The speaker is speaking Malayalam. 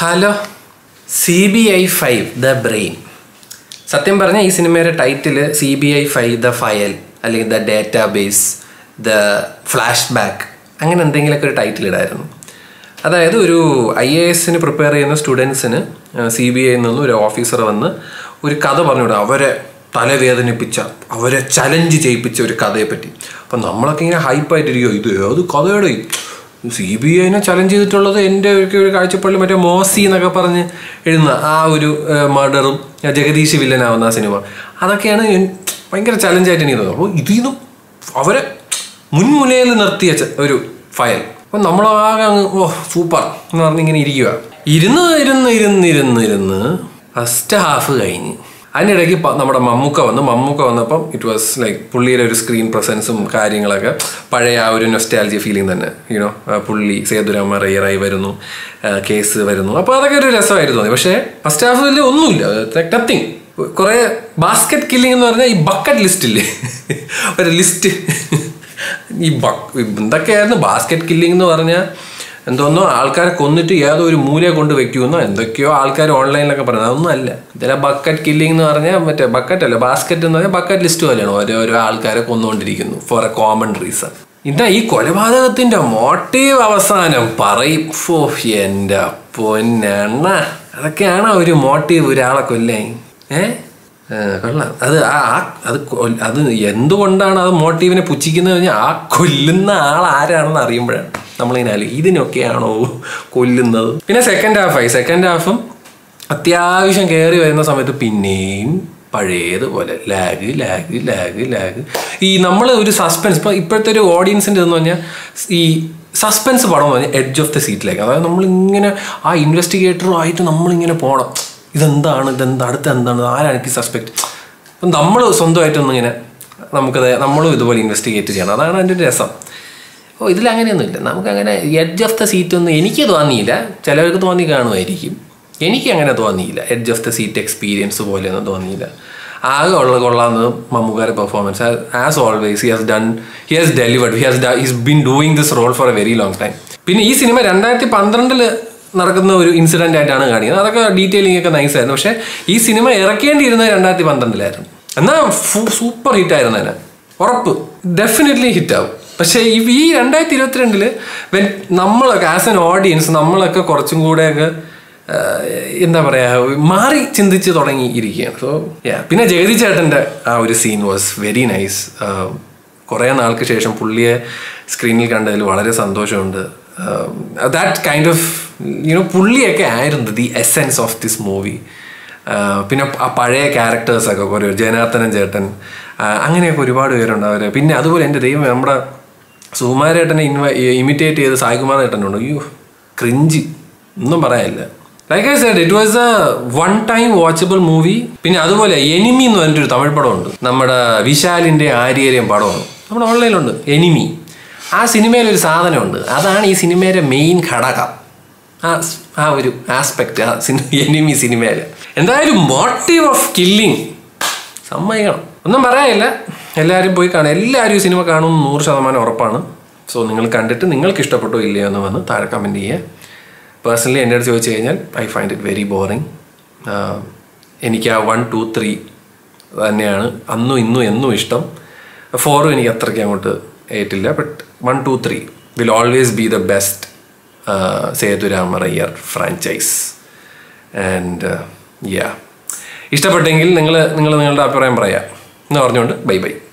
hello C B I five the brain സത്യം പറഞ്ഞാൽ ഈ സിനിമയുടെ title C B I five the file അല്ലെങ്കിൽ the database the flashback അങ്ങനെ എന്തെങ്കിലുമൊക്കെ ഒരു ടൈറ്റിൽ ഇടായിരുന്നു അതായത് ഒരു ഐ എ എസിന് പ്രിപ്പയർ ചെയ്യുന്ന സ്റ്റുഡൻസിന് സി ബി ഐയിൽ നിന്ന് ഒരു ഓഫീസർ വന്ന് ഒരു കഥ പറഞ്ഞുവിടും അവരെ തലവേദനിപ്പിച്ച അവരെ ചലഞ്ച് ചെയ്യിപ്പിച്ച ഒരു കഥയെ പറ്റി അപ്പം നമ്മളൊക്കെ ഇങ്ങനെ ഹൈപ്പായിട്ടിരിക്കുമോ ഇത് ഏത് കഥയുടെ സി ബി ഐനെ ചലഞ്ച് ചെയ്തിട്ടുള്ളത് എൻ്റെ ഒക്കെ ഒരു കാഴ്ചപ്പാടിൽ മറ്റേ മോസി എന്നൊക്കെ പറഞ്ഞ് എഴുതുന്ന ആ ഒരു മർഡറും ജഗദീഷ് വില്ലനാവുന്ന ആ സിനിമ അതൊക്കെയാണ് എൻ- ഭയങ്കര ചലഞ്ചായിട്ട് എനിക്ക് തോന്നുന്നത് അപ്പോൾ ഇതിൽ നിന്നും അവരെ മുൻമുനയിൽ നിർത്തിയ ച- ഒരു ഫയൽ അപ്പം നമ്മളാകെ അങ്ങ് ഓ സൂപ്പർ എന്ന് പറഞ്ഞ് ഇങ്ങനെ ഇരിക്കുക ഇരുന്ന് ഇരുന്ന് ഇരുന്ന് ഇരുന്ന് ഇരുന്ന് ഫസ്റ്റ് ഹാഫ് കഴിഞ്ഞ് അതിനിടയ്ക്ക് പ- നമ്മുടെ മമ്മൂക്ക വന്നു മമ്മൂക്ക വന്നപ്പം ഇറ്റ് വാസ് ലൈക്ക് പുള്ളിയുടെ ഒരു സ്ക്രീൻ പ്രസൻസും കാര്യങ്ങളൊക്കെ പഴയ ആ ഒരു നൊസ്റ്റാലജി ഫീലിംഗ് തന്നെ യുനോ പുള്ളി സേതുരാമ റയ്യറായി വരുന്നു ആ, കേസ് വരുന്നു അപ്പോൾ അതൊക്കെ ഒരു രസമായിട്ട് തോന്നി പക്ഷേ ഫസ്റ്റ് ഹാഫിൽ ഒന്നുമില്ല നത്തിങ് കുറേ ബാസ്ക്കറ്റ് കില്ലിംഗ് എന്ന് പറഞ്ഞാൽ ഈ ബക്കറ്റ് ലിസ്റ്റ് ഇല്ലേ ഒരു ലിസ്റ്റ് ഈ ബക്ക് എന്തൊക്കെയായിരുന്നു ബാസ്ക്കറ്റ് കില്ലിംഗ് എന്ന് പറഞ്ഞാൽ എന്തോന്നോ ആൾക്കാരെ കൊന്നിട്ട് ഏതോ ഒരു മൂലയെ കൊണ്ട് വെക്കുമെന്നോ എന്തൊക്കെയോ ആൾക്കാർ ഓൺലൈനിലൊക്കെ പറയുന്നത് അതൊന്നും അല്ല ഇതിലെ ബക്കറ്റ് കില്ലിംഗ് എന്ന് പറഞ്ഞാൽ മറ്റേ ബക്കറ്റ് അല്ല ബാസ്ക്കറ്റ് എന്ന് പറഞ്ഞാൽ ബക്കറ്റ് ലിസ്റ്റ് പോലെയാണ് ഓരോരോ ആൾക്കാരെ കൊന്നുകൊണ്ടിരിക്കുന്നു ഫോർ എ കോമൺ റീസൺ ഇതാ ഈ കൊലപാതകത്തിന്റെ മോട്ടീവ് അവസാനം പറയും ഫോ എൻ്റെ പൊന്നെണ്ണ അതൊക്കെയാണ് ഒരു മോട്ടീവ് ഒരാളെ കൊല്ലാൻ ഏ ഏ, കൊള്ളാം അത് ആ ആ- അത് കൊ- അത് എന്തുകൊണ്ടാണ് അത് മോട്ടീവിനെ പുച്ഛിക്കുന്നത് കഴിഞ്ഞാൽ ആ കൊല്ലുന്ന ആൾ ആരാണെന്ന് അറിയുമ്പോഴാണ് നമ്മളിങ്ങനെ ആലോചിക്കും ഇതിനൊക്കെയാണോ കൊല്ലുന്നത് പിന്നെ സെക്കൻഡ് ഹാഫായി സെക്കൻഡ് ഹാഫും അത്യാവശ്യം കയറി വരുന്ന സമയത്ത് പിന്നെയും പഴയതുപോലെ ലാഗ് ലാഗ് ലാഗ് ലാഗ് ഈ നമ്മൾ ഒരു സസ്പെൻസ് ഇപ്പോൾ ഇപ്പോഴത്തെ ഒരു ഓഡിയൻസിൻ്റെ എന്ന് പറഞ്ഞാൽ ഈ സസ്പെൻസ് പടം എന്ന് പറഞ്ഞാൽ എഡ്ജ് ഓഫ് ദ സീറ്റിലേക്ക് അതായത് നമ്മളിങ്ങനെ ആ ഇൻവെസ്റ്റിഗേറ്ററുമായിട്ട് നമ്മളിങ്ങനെ പോകണം ഇതെന്താണ് ഇതെന്താ അടുത്ത എന്താണ് ആരാണ് എനിക്ക് സസ്പെക്ട് അപ്പം നമ്മൾ സ്വന്തമായിട്ടൊന്നിങ്ങനെ നമുക്കത് നമ്മളും ഇതുപോലെ ഇൻവെസ്റ്റിഗേറ്റ് ചെയ്യണം അതാണ് അതിൻ്റെ ഒരു രസം ഓ ഇതിലങ്ങനെയൊന്നുമില്ല നമുക്കങ്ങനെ എഡ്ജ് ഓഫ് ദ സീറ്റ് ഒന്നും എനിക്ക് തോന്നിയില്ല ചിലവർക്ക് തോന്നി കാണുമായിരിക്കും എനിക്ക് അങ്ങനെ തോന്നിയില്ല edge of the seat experience പോലെയൊന്നും തോന്നിയില്ല ആകെ ഉള്ളത് കൊള്ളാവുന്നത് മമ്മൂക്കാരുടെ performance as always he has done he has delivered he has his been doing this role for a very long time പിന്നെ ഈ സിനിമ രണ്ടായിരത്തി പന്ത്രണ്ടില് നടക്കുന്ന ഒരു ഇൻസിഡന്റ് ആയിട്ടാണ് കാണിക്കുന്നത് അതൊക്കെ ഡീറ്റെയിലിംഗ് ഒക്കെ നൈസ് ആയിരുന്നു പക്ഷേ ഈ സിനിമ ഇറക്കേണ്ടിയിരുന്നത് രണ്ടായിരത്തി പന്ത്രണ്ടിലായിരുന്നു എന്നാൽ സൂപ്പർ ഹിറ്റ് ആയിരുന്നു അതിന് ഉറപ്പ് ഡെഫിനറ്റ്ലി ഹിറ്റ് ആവും പക്ഷേ ഈ ഈ രണ്ടായിരത്തി ഇരുപത്തിരണ്ടില് വെൻ നമ്മളൊക്കെ ആസ് എൻ ഓഡിയൻസ് നമ്മളൊക്കെ കുറച്ചും കൂടെയൊക്കെ ആഹ്, എന്താ പറയാ മാറി ചിന്തിച്ച് തുടങ്ങി ഇരിക്കുകയാണ് സോ പിന്നെ ജഗതി ചേട്ടൻ്റെ ആ ഒരു സീൻ വാസ് വെരി നൈസ് കുറേ നാൾക്ക് ശേഷം പുള്ളിയെ സ്ക്രീനിൽ കണ്ടതിൽ വളരെ സന്തോഷമുണ്ട് ദാറ്റ് കൈൻഡ് ഓഫ് യുനോ പുള്ളിയൊക്കെ ആയിരുന്നു the essence of this movie പിന്നെ ആ പഴയ ക്യാരക്ടേഴ്സൊക്കെ കുറേ ജനാർദ്ദനൻ ചേട്ടൻ ആ, അങ്ങനെയൊക്കെ ഒരുപാട് പേരുണ്ട് അവർ പിന്നെ അതുപോലെ എൻ്റെ ദൈവം നമ്മുടെ സുകുമാരേട്ടനെ ഇൻവ ഇമിറ്റേറ്റ് ചെയ്ത് സായികുമാർ ഏട്ടനുണ്ട് അയ്യോ ക്രിഞ്ചി ഒന്നും പറയാനില്ല like I said it was a one time watchable movie പിന്നെ അതുപോലെ എനിമി എന്ന് പറഞ്ഞിട്ടൊരു തമിഴ് പടമുണ്ട് നമ്മുടെ വിശാലിൻ്റെ ആര്യരെയും പടമാണ് നമ്മുടെ ഓൺലൈനിലുണ്ട് എനിമി ആ സിനിമയിൽ ഒരു സാധനമുണ്ട് അതാണ് ഈ സിനിമയുടെ മെയിൻ ഘടകം ആ സ്- ആ ഒരു ആസ്പെക്ട് ആ സിനിമ എനിമി സിനിമയിൽ എന്തായാലും മോട്ടീവ് ഓഫ് കില്ലിങ് സമ്മതിക്കണം ഒന്നും പറയാനില്ല എല്ലാവരും പോയി കാണും എല്ലാവരും ഈ സിനിമ കാണും നൂറ് ശതമാനം ഉറപ്പാണ് സോ നിങ്ങൾ കണ്ടിട്ട് നിങ്ങൾക്ക് ഇഷ്ടപ്പെട്ടോ ഇല്ലയോ എന്ന് വന്ന് താഴെ കമൻറ്റ് ചെയ്യുക പേഴ്സണലി എൻ്റെ അടുത്ത് ചോദിച്ചു കഴിഞ്ഞാൽ I find it very boring എനിക്ക് ആ വൺ ടു ത്രീ തന്നെയാണ് അന്നും ഇന്നും എന്നും ഇഷ്ടം ഫോറും എനിക്ക് അത്രയ്ക്ക് അങ്ങോട്ട് ഏറ്റില്ല but one two three will always be the best സേതുരാമറയ്യർ ഫ്രാഞ്ചൈസ് ആൻഡ് യാ ഇഷ്ടപ്പെട്ടെങ്കിൽ നിങ്ങൾ നിങ്ങൾ നിങ്ങളുടെ അഭിപ്രായം പറയാം എന്ന് പറഞ്ഞുകൊണ്ട് ബൈ ബൈ